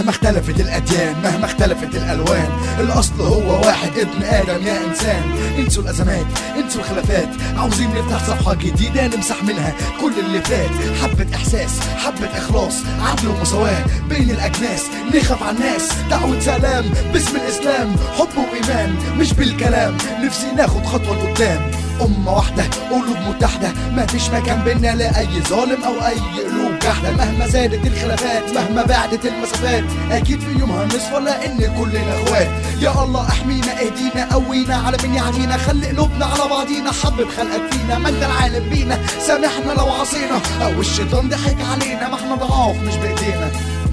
مهما اختلفت الأديان مهما اختلفت الألوان الأصل هو واحد ابن آدم يا إنسان انسوا الأزمات انسوا الخلافات عاوزين نفتح صفحة جديدة نمسح منها كل اللي فات حبة إحساس حبة إخلاص عدل ومساواة بين الأجناس نخاف على الناس دعوة سلام باسم الإسلام حب وإيمان مش بالكلام نفسي ناخد خطوة لقدام أمة واحدة قلوب متحدة ما فيش مكان بينا لأي ظالم أو أي قلوب جحدة مهما زادت الخلافات مهما بعدت المسافات أكيد في يوم هنصفى لأن كلنا إخوات يا الله احمينا اهدينا قوينا على من يعنينا خلي قلوبنا على بعضينا حبب خلقك فينا ما انت العالم بينا سامحنا لو عصينا أو الشيطان ضحك علينا ما احنا ضعاف مش بإيدينا